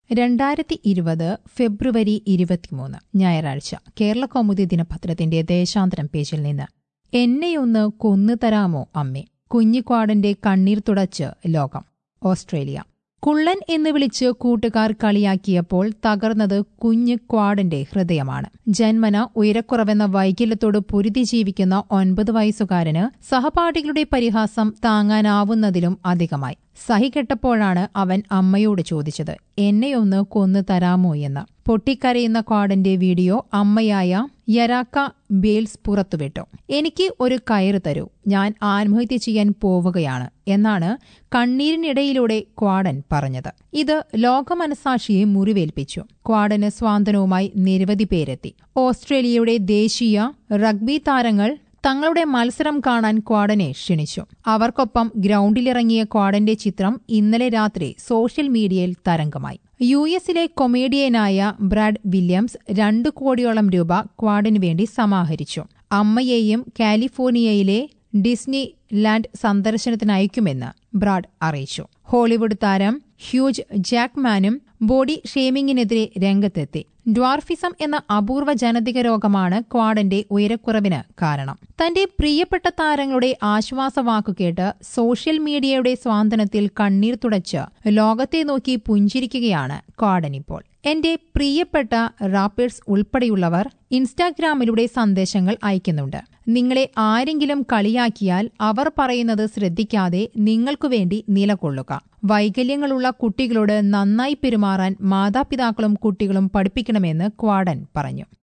രണ്ടായിരത്തി ഇരുപത് ഫെബ്രുവരി ഇരുപത്തിമൂന്ന് ഞായറാഴ്ച കേരള കൗമുദി ദിനപത്രത്തിന്റെ ദേശാന്തരം പേജിൽ നിന്ന് എന്നെയൊന്ന് കൊന്നു തരാമോ അമ്മേ കുഞ്ഞിക്വാടന്റെ കണ്ണീർ തുടച്ച് ലോകം ഓസ്ട്രേലിയ കുള്ളൻ എന്ന് വിളിച്ച് കൂട്ടുകാർ കളിയാക്കിയപ്പോൾ തകർന്നത് കുഞ്ഞ് ക്വാഡന്റെ ഹൃദയമാണ് ജന്മന ഉയരക്കുറവെന്ന വൈകല്യത്തോട് പൊരുതി ജീവിക്കുന്ന ഒൻപത് വയസ്സുകാരന് സഹപാഠികളുടെ പരിഹാസം താങ്ങാനാവുന്നതിലും അധികമായി സഹികെട്ടപ്പോഴാണ് അവൻ അമ്മയോട് ചോദിച്ചത് എന്നെയൊന്ന് കൊന്നു തരാമോ എന്ന് പൊട്ടിക്കരയുന്ന ക്വാഡന്റെ വീഡിയോ അമ്മയായ യരാക്ക ബേൽസ് പുറത്തുവിട്ടു എനിക്ക് ഒരു കയറ് തരൂ ഞാൻ ആത്മഹത്യ ചെയ്യാൻ പോവുകയാണ് എന്നാണ് കണ്ണീരിനിടയിലൂടെ ക്വാഡൻ പറഞ്ഞത് ഇത് ലോകമനസാക്ഷിയെ മുറിവേൽപ്പിച്ചു ക്വാഡന് സ്വാന്തനവുമായി നിരവധി പേരെത്തി ഓസ്ട്രേലിയയുടെ ദേശീയ റഗ്ബി താരങ്ങൾ തങ്ങളുടെ മത്സരം കാണാൻ ക്വാഡനെ ക്ഷണിച്ചു അവർക്കൊപ്പം ഗ്രൗണ്ടിലിറങ്ങിയ ക്വാഡന്റെ ചിത്രം ഇന്നലെ രാത്രി സോഷ്യൽ മീഡിയയിൽ തരംഗമായി യു എസിലെ കൊമേഡിയനായ ബ്രാഡ് വില്യംസ് രണ്ടു കോടിയോളം രൂപ ക്വാഡിനു വേണ്ടി സമാഹരിച്ചു അമ്മയെയും കാലിഫോർണിയയിലെ ഡിസ്നി ലാൻഡ് സന്ദർശനത്തിനയക്കുമെന്ന് ബ്രാഡ് അറിയിച്ചു ഹോളിവുഡ് താരം ഹ്യൂജ് ജാക്മാനും ബോഡി ഷേമിംഗിനെതിരെ രംഗത്തെത്തി ഡ്വാർഫിസം എന്ന അപൂർവ ജനതിക രോഗമാണ് ക്വാഡന്റെ ഉയരക്കുറവിന് കാരണം തന്റെ പ്രിയപ്പെട്ട താരങ്ങളുടെ ആശ്വാസവാക്കു കേട്ട് സോഷ്യൽ മീഡിയയുടെ സ്വാന്തനത്തിൽ കണ്ണീർ തുടച്ച് ലോകത്തെ നോക്കി പുഞ്ചിരിക്കുകയാണ് ക്വാഡൻ ഇപ്പോൾ എന്റെ പ്രിയപ്പെട്ട റാപ്പേഴ്സ് ഉൾപ്പെടെയുള്ളവർ ഇൻസ്റ്റാഗ്രാമിലൂടെ സന്ദേശങ്ങൾ അയക്കുന്നുണ്ട് നിങ്ങളെ ആരെങ്കിലും കളിയാക്കിയാൽ അവർ പറയുന്നത് ശ്രദ്ധിക്കാതെ നിങ്ങൾക്കു വേണ്ടി നിലകൊള്ളുക വൈകല്യങ്ങളുള്ള കുട്ടികളോട് നന്നായി പെരുമാറാൻ മാതാപിതാക്കളും കുട്ടികളും പഠിപ്പിക്കണമെന്ന് ക്വാഡൻ പറഞ്ഞു